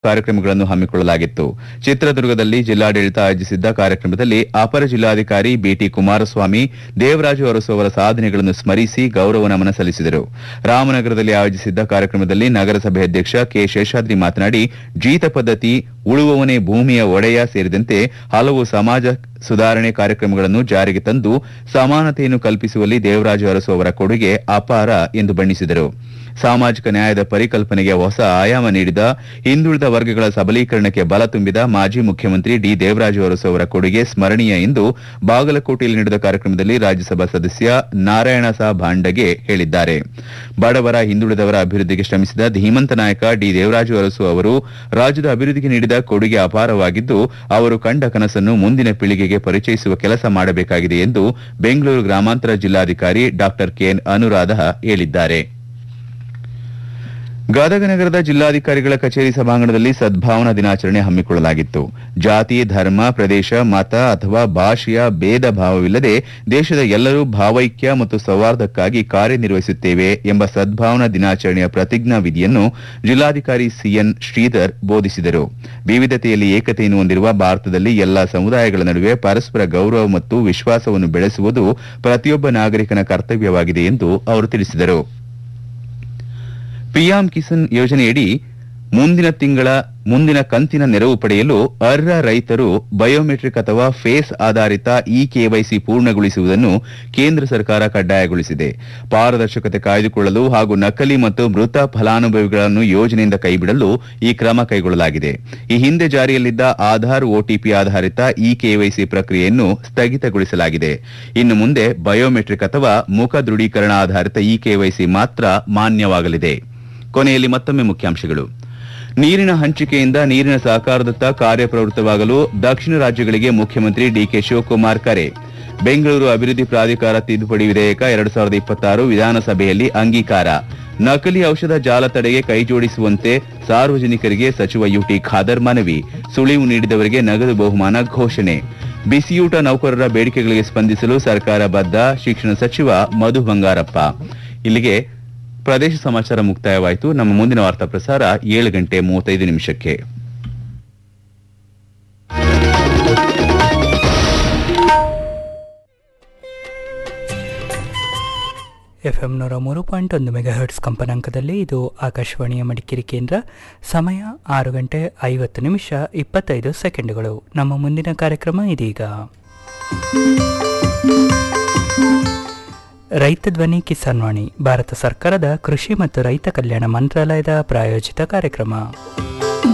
ಕಾರ್ಯಕ್ರಮಗಳನ್ನು ಹಮ್ಮಿಕೊಳ್ಳಲಾಗಿತ್ತು ಚಿತ್ರದುರ್ಗದಲ್ಲಿ ಜಿಲ್ಲಾಡಳಿತ ಆಯೋಜಿಸಿದ್ದ ಕಾರ್ಯಕ್ರಮದಲ್ಲಿ ಅಪರ ಜಿಲ್ಲಾಧಿಕಾರಿ ಬಿಟಿ ಕುಮಾರಸ್ವಾಮಿ ದೇವರಾಜು ಅರಸು ಅವರ ಸಾಧನೆಗಳನ್ನು ಸ್ಮರಿಸಿ ಗೌರವ ನಮನ ಸಲ್ಲಿಸಿದರು ರಾಮನಗರದಲ್ಲಿ ಆಯೋಜಿಸಿದ್ದ ಕಾರ್ಯಕ್ರಮದಲ್ಲಿ ನಗರಸಭೆ ಅಧ್ಯಕ್ಷ ಕೆ ಶೇಷಾದ್ರಿ ಮಾತನಾಡಿ ಜೀತ ಪದ್ಧತಿ ಉಳುವವನೇ ಭೂಮಿಯ ಒಡೆಯ ಸೇರಿದಂತೆ ಹಲವು ಸಮಾಜ ಸುಧಾರಣೆ ಕಾರ್ಯಕ್ರಮಗಳನ್ನು ಜಾರಿಗೆ ತಂದು ಸಮಾನತೆಯನ್ನು ಕಲ್ಪಿಸುವಲ್ಲಿ ದೇವರಾಜು ಅರಸು ಅವರ ಕೊಡುಗೆ ಅಪಾರ ಎಂದು ಬಣ್ಣಿಸಿದರು ಸಾಮಾಜಿಕ ನ್ಯಾಯದ ಪರಿಕಲ್ಪನೆಗೆ ಹೊಸ ಆಯಾಮ ನೀಡಿದ ಹಿಂದುಳಿದ ವರ್ಗಗಳ ಸಬಲೀಕರಣಕ್ಕೆ ಬಲ ತುಂಬಿದ ಮಾಜಿ ಮುಖ್ಯಮಂತ್ರಿ ಡಿ ದೇವರಾಜು ಅರಸು ಅವರ ಕೊಡುಗೆ ಸ್ಮರಣೀಯ ಎಂದು ಬಾಗಲಕೋಟೆಯಲ್ಲಿ ನಡೆದ ಕಾರ್ಯಕ್ರಮದಲ್ಲಿ ರಾಜ್ಯಸಭಾ ಸದಸ್ಯ ನಾರಾಯಣ ಸಾ ಭಾಂಡಗೆ ಹೇಳಿದ್ದಾರೆ ಬಡವರ ಹಿಂದುಳಿದವರ ಅಭಿವೃದ್ಧಿಗೆ ಶ್ರಮಿಸಿದ ಧೀಮಂತ ನಾಯಕ ಡಿ ದೇವರಾಜು ಅರಸು ಅವರು ರಾಜ್ಯದ ಅಭಿವೃದ್ಧಿಗೆ ನೀಡಿದ ಕೊಡುಗೆ ಅಪಾರವಾಗಿದ್ದು ಅವರು ಕಂಡ ಕನಸನ್ನು ಮುಂದಿನ ಪೀಳಿಗೆಗೆ ಪರಿಚಯಿಸುವ ಕೆಲಸ ಮಾಡಬೇಕಾಗಿದೆ ಎಂದು ಬೆಂಗಳೂರು ಗ್ರಾಮಾಂತರ ಜಿಲ್ಲಾಧಿಕಾರಿ ಡಾ ಕೆಎನ್ ಅನುರಾಧ ಹೇಳಿದ್ದಾರೆ ಗದಗ ನಗರದ ಜಿಲ್ಲಾಧಿಕಾರಿಗಳ ಕಚೇರಿ ಸಭಾಂಗಣದಲ್ಲಿ ಸದ್ಭಾವನಾ ದಿನಾಚರಣೆ ಹಮ್ಮಿಕೊಳ್ಳಲಾಗಿತ್ತು ಜಾತಿ ಧರ್ಮ ಪ್ರದೇಶ ಮತ ಅಥವಾ ಭಾಷೆಯ ಭೇದ ಭಾವವಿಲ್ಲದೆ ದೇಶದ ಎಲ್ಲರೂ ಭಾವೈಕ್ಯ ಮತ್ತು ಸೌಹಾರ್ದಕ್ಕಾಗಿ ಕಾರ್ಯನಿರ್ವಹಿಸುತ್ತೇವೆ ಎಂಬ ಸದ್ಭಾವನಾ ದಿನಾಚರಣೆಯ ಪ್ರತಿಜ್ಞಾ ವಿಧಿಯನ್ನು ಜಿಲ್ಲಾಧಿಕಾರಿ ಸಿಎನ್ ಶ್ರೀಧರ್ ಬೋಧಿಸಿದರು ವಿವಿಧತೆಯಲ್ಲಿ ಏಕತೆಯನ್ನು ಹೊಂದಿರುವ ಭಾರತದಲ್ಲಿ ಎಲ್ಲಾ ಸಮುದಾಯಗಳ ನಡುವೆ ಪರಸ್ಪರ ಗೌರವ ಮತ್ತು ವಿಶ್ವಾಸವನ್ನು ಬೆಳೆಸುವುದು ಪ್ರತಿಯೊಬ್ಬ ನಾಗರಿಕನ ಕರ್ತವ್ಯವಾಗಿದೆ ಎಂದು ಅವರು ತಿಳಿಸಿದರು ಪಿಎಂ ಕಿಸಾನ್ ಯೋಜನೆಯಡಿ ಮುಂದಿನ ತಿಂಗಳ ಮುಂದಿನ ಕಂತಿನ ನೆರವು ಪಡೆಯಲು ಅರ್ಹ ರೈತರು ಬಯೋಮೆಟ್ರಿಕ್ ಅಥವಾ ಫೇಸ್ ಆಧಾರಿತ ಇ ಕೆವೈಸಿ ಪೂರ್ಣಗೊಳಿಸುವುದನ್ನು ಕೇಂದ್ರ ಸರ್ಕಾರ ಕಡ್ಡಾಯಗೊಳಿಸಿದೆ ಪಾರದರ್ಶಕತೆ ಕಾಯ್ದುಕೊಳ್ಳಲು ಹಾಗೂ ನಕಲಿ ಮತ್ತು ಮೃತ ಫಲಾನುಭವಿಗಳನ್ನು ಯೋಜನೆಯಿಂದ ಕೈಬಿಡಲು ಈ ಕ್ರಮ ಕೈಗೊಳ್ಳಲಾಗಿದೆ ಈ ಹಿಂದೆ ಜಾರಿಯಲ್ಲಿದ್ದ ಆಧಾರ್ ಒಟಿಪಿ ಆಧಾರಿತ ಇ ಕೆವೈಸಿ ಪ್ರಕ್ರಿಯೆಯನ್ನು ಸ್ಥಗಿತಗೊಳಿಸಲಾಗಿದೆ ಇನ್ನು ಮುಂದೆ ಬಯೋಮೆಟ್ರಿಕ್ ಅಥವಾ ಮುಖ ದೃಢೀಕರಣ ಆಧಾರಿತ ಇ ಕೆವೈಸಿ ಮಾತ್ರ ಮಾನ್ಯವಾಗಲಿದೆ ಕೊನೆಯಲ್ಲಿ ಮತ್ತೊಮ್ಮೆ ಮುಖ್ಯಾಂಶಗಳು ನೀರಿನ ಹಂಚಿಕೆಯಿಂದ ನೀರಿನ ಸಹಕಾರದತ್ತ ಕಾರ್ಯಪ್ರವೃತ್ತವಾಗಲು ದಕ್ಷಿಣ ರಾಜ್ಯಗಳಿಗೆ ಮುಖ್ಯಮಂತ್ರಿ ಡಿಕೆ ಶಿವಕುಮಾರ್ ಕರೆ ಬೆಂಗಳೂರು ಅಭಿವೃದ್ಧಿ ಪ್ರಾಧಿಕಾರ ತಿದ್ದುಪಡಿ ವಿಧೇಯಕ ಎರಡ್ ಸಾವಿರದ ಇಪ್ಪತ್ತಾರು ವಿಧಾನಸಭೆಯಲ್ಲಿ ಅಂಗೀಕಾರ ನಕಲಿ ಔಷಧ ಜಾಲ ತಡೆಗೆ ಕೈಜೋಡಿಸುವಂತೆ ಸಾರ್ವಜನಿಕರಿಗೆ ಸಚಿವ ಯುಟಿ ಖಾದರ್ ಮನವಿ ಸುಳಿವು ನೀಡಿದವರಿಗೆ ನಗದು ಬಹುಮಾನ ಘೋಷಣೆ ಬಿಸಿಯೂಟ ನೌಕರರ ಬೇಡಿಕೆಗಳಿಗೆ ಸ್ಪಂದಿಸಲು ಸರ್ಕಾರ ಬದ್ಧ ಶಿಕ್ಷಣ ಸಚಿವ ಮಧು ಬಂಗಾರಪ್ಪ ಇಲ್ಲಿಗೆ ಪ್ರದೇಶ ಸಮಾಚಾರ ಮುಕ್ತಾಯವಾಯಿತು ನಮ್ಮ ಮುಂದಿನ ವಾರ್ತಾ ಪ್ರಸಾರ ಏಳು ಗಂಟೆ ಮೂವತ್ತೈದು ನಿಮಿಷಕ್ಕೆ ಎಫ್ ಎಂ ನೂರ ಮೂರು ಪಾಯಿಂಟ್ ಒಂದು ಮೆಗಾ ಹರ್ಟ್ಸ್ ಕಂಪನಾಂಕದಲ್ಲಿ ಇದು ಆಕಾಶವಾಣಿಯ ಮಡಿಕೇರಿ ಕೇಂದ್ರ ಸಮಯ ಆರು ಗಂಟೆ ಐವತ್ತು ನಿಮಿಷ ಇಪ್ಪತ್ತೈದು ಸೆಕೆಂಡುಗಳು ನಮ್ಮ ಮುಂದಿನ ಕಾರ್ಯಕ್ರಮ ಇದೀಗ ರೈತ ಧ್ವನಿ ಕಿಸಾನ್ ವಾಣಿ ಭಾರತ ಸರ್ಕಾರದ ಕೃಷಿ ಮತ್ತು ರೈತ ಕಲ್ಯಾಣ ಮಂತ್ರಾಲಯದ ಪ್ರಾಯೋಜಿತ ಕಾರ್ಯಕ್ರಮ